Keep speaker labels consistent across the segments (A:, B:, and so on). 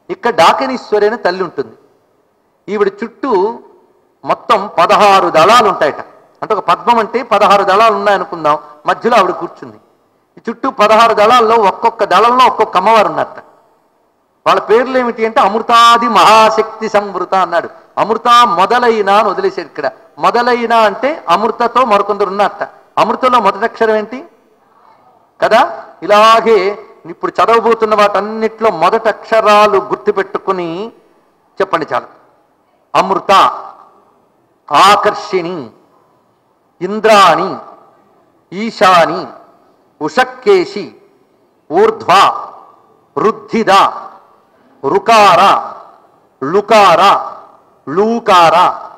A: ఇక్కడ డాకినీశ్వరి అనే తల్లి ఉంటుంది ఈవిడ చుట్టూ మొత్తం పదహారు దళాలు ఉంటాయట అంటే ఒక పద్మం అంటే పదహారు దళాలు ఉన్నాయనుకుందాం మధ్యలో ఆవిడ కూర్చుంది ఈ చుట్టూ పదహారు దళాల్లో ఒక్కొక్క దళంలో ఒక్కొక్క అమ్మవారు ఉన్నట్ట వాళ్ళ పేర్లు ఏమిటి అంటే అమృతాది మహాశక్తి సంవృత అన్నాడు అమృత మొదలైన అని వదిలేశాడు ఇక్కడ మొదలైన అంటే అమృతతో మరికొందరు ఉన్నట్ట అమృతంలో మొదటి అక్షరం ఏంటి కదా ఇలాగే ఇప్పుడు చదవబోతున్న వాటన్నిటిలో మొదటి అక్షరాలు గుర్తుపెట్టుకుని చెప్పండి చాలు అమృత ఆకర్షిణి ఇంద్రాణి ఈశాని ఉషక్కేశి ఊర్ధ్వ రుద్ధిద రుకార లుకార లూకార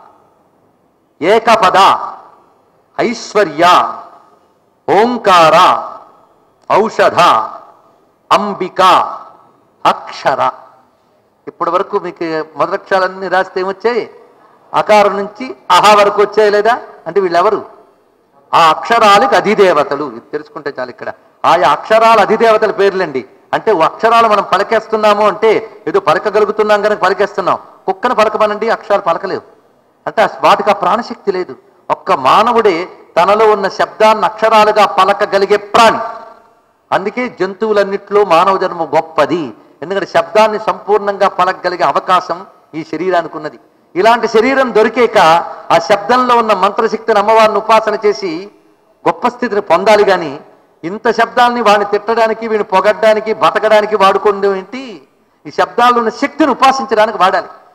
A: ఏకపద ఐశ్వర్య ఓంకార ఔషధ అంబిక అక్షర ఇప్పటి వరకు మీకు మొదలక్షరాలన్నీ రాస్తే ఏమొచ్చాయి అకారం నుంచి అహా వరకు వచ్చాయి లేదా అంటే వీళ్ళెవరు ఆ అక్షరాలకు అధిదేవతలు ఇది తెలుసుకుంటే చాలు ఇక్కడ ఆయా అక్షరాల అధిదేవతల పేర్లండి అంటే ఓ అక్షరాలు మనం పలికేస్తున్నాము అంటే ఏదో పలకగలుగుతున్నాం కనుక పలికేస్తున్నాం కుక్కను పలకమనండి అక్షరాలు పలకలేవు అంటే ఆ- వాటికి ఆ ప్రాణశక్తి లేదు ఒక్క మానవుడే తనలో ఉన్న శబ్దాన్ని అక్షరాలుగా పలకగలిగే ప్రాణి అందుకే జంతువులన్నిట్లో మానవ జన్మ గొప్పది ఎందుకంటే శబ్దాన్ని సంపూర్ణంగా పలకగలిగే అవకాశం ఈ శరీరానికి ఉన్నది ఇలాంటి శరీరం దొరికేక ఆ శబ్దంలో ఉన్న మంత్రశక్తిని అమ్మవారిని ఉపాసన చేసి గొప్ప స్థితిని పొందాలి కానీ ఇంత శబ్దాల్ని వాడిని తిట్టడానికి వీడిని పొగడ్డానికి బతకడానికి వాడుకోవడం ఏంటి ఈ శబ్దాల్లో ఉన్న శక్తిని ఉపాసించడానికి వాడాలి